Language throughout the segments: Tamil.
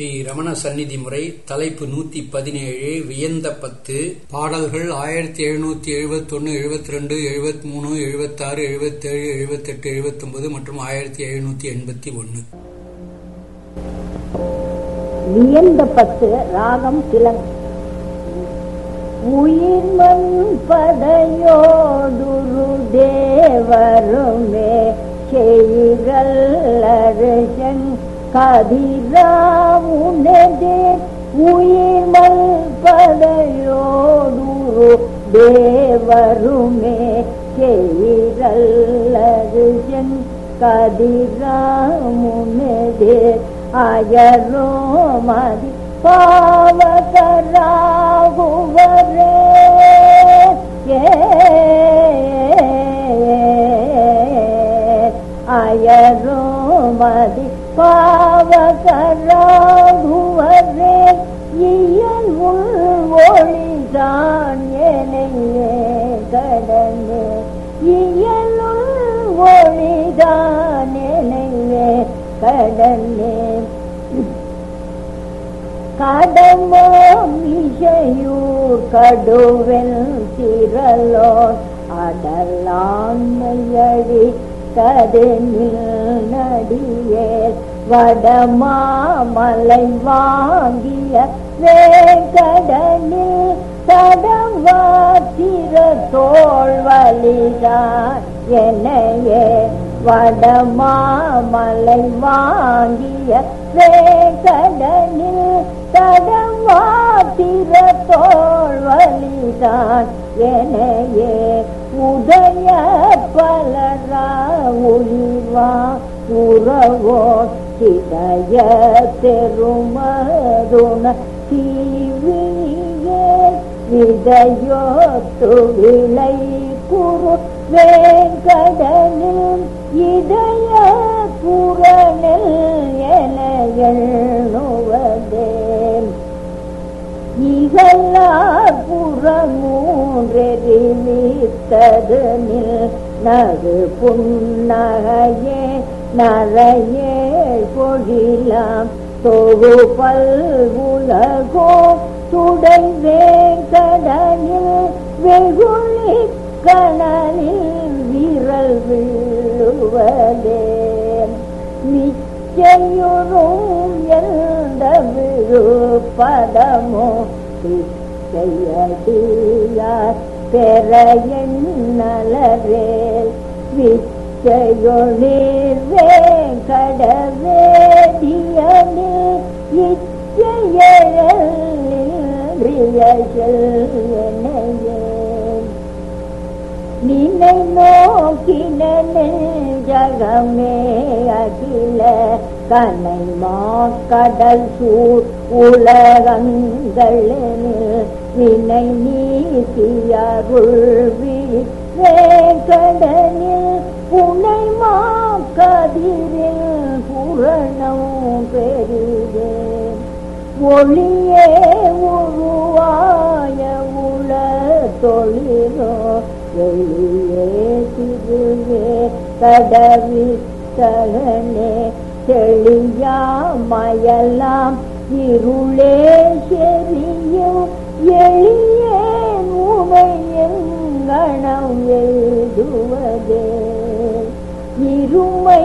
ஸ்ரீ ரமண சந்நிதி முறை தலைப்பு நூத்தி பதினேழு வியந்த பத்து பாடல்கள் ஆயிரத்தி எழுநூத்தி எழுபத்தி ஒன்னு எழுபத்தி ரெண்டு எழுபத்தி மூணு எழுபத்தாறு எழுபத்தேழு எழுபத்தெட்டு எழுபத்தொன்பது மற்றும் ஆயிரத்தி எழுநூத்தி எண்பத்தி ஒன்னு வியந்த பத்து ராகம் கிளங் உயிர்மன் படையோடுரு தேவருமே செய்கல்லரசன் கதிராவுனதே உயிர்மல் படையோடுரு தேவருமே செய்கல்லரசன் கதிராமுனதே அயரோ மதி பாவகராகுவரே அயரோ மதி பாவகராகுவரே இயல் உள் ஒளிதான் எனையே கடனே இயலுள் ஒளிதான் எனையே கடனே கடமோம் இசையூர் கடுவெல் திரலோன் அடலாண்மையடி கதனில் நடியே வடமாமலை வாங்கிய வேங்கடனில் தடவாத்திர தோல் வலிதான் என்னையே வடமாமலை வாங்கிய வேங்கடனில் தடவாத்திர தோல் வலிதான் என்னையே உதய பலரா உயிர்வா உறவோ சிதய தெருமருண தீவியே விதையோத்து விளை குரு வேங்கடனில் இதய புறனில் என எண்ணுவதே இகல்லார் புறமூன்றெறிவித்தது நில் நறு புன்னகையே நரையே பொழிலாம் தொகு பல்வுலகோ துடைவே கடனில் வெகுளி கணலில் விரல் விழுவதே நிச்சயுறும் எந்த விழுப்பதமோ பிச்சையடியார் பெற எண்ணலரேல் விச்சையொளிர் வேங்கடவேதியனில் இச்சையழியனையே நினை நோக்கின ஜகமே அகில கனை மாக்கடல் சூர் உலகங்களில் வினை நீசியருள் கடனில் புனை மாக்கதிரில் புரணம் பெரிதே ஒளியே உருவாய உள தொழிலோ வெளியே திருவே கடவித்தகனே தெளியாமயலாம் இருளே செறியும் எளியே உமையங்கணம் எழுதுவதே இருமை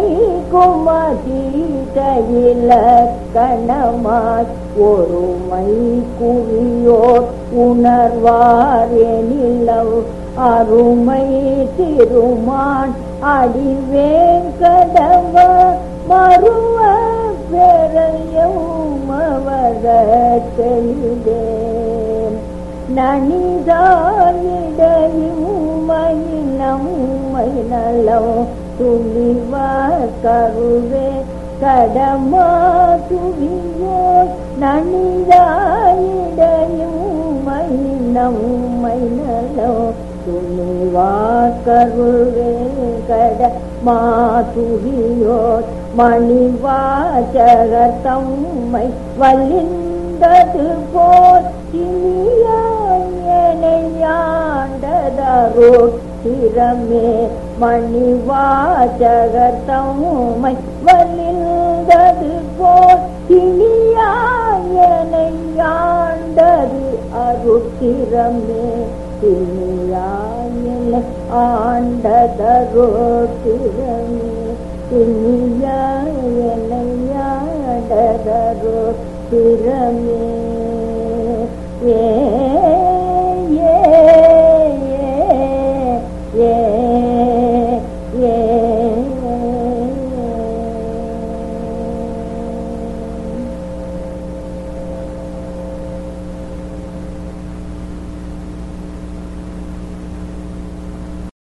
குமதீதையில கணமாய் ஒருமை குவியோர் உணர்வார் எனிலவ் அருமை திருமான் அடிவேங்கடவ மறுவ பெறையும் அவர தெளிதேன் நனிதாயிடையுமை நலம் துணிவா கருவே கடமா துணியோ நனிதாயிடையுமை நம்மை நலம் துணிவா கருவே கட மாதுரியோ மணிவாச்சகத்தம்மை வல்லிந்தது போல் இனியாண்டதரோ திறமே மணிவாச்சகத்தம்மை வல்லிந்தது போல் இனியா திறமே திணியாயிலை ஆண்டதரோ திறமே திணியாயனையாடதரோ திறமே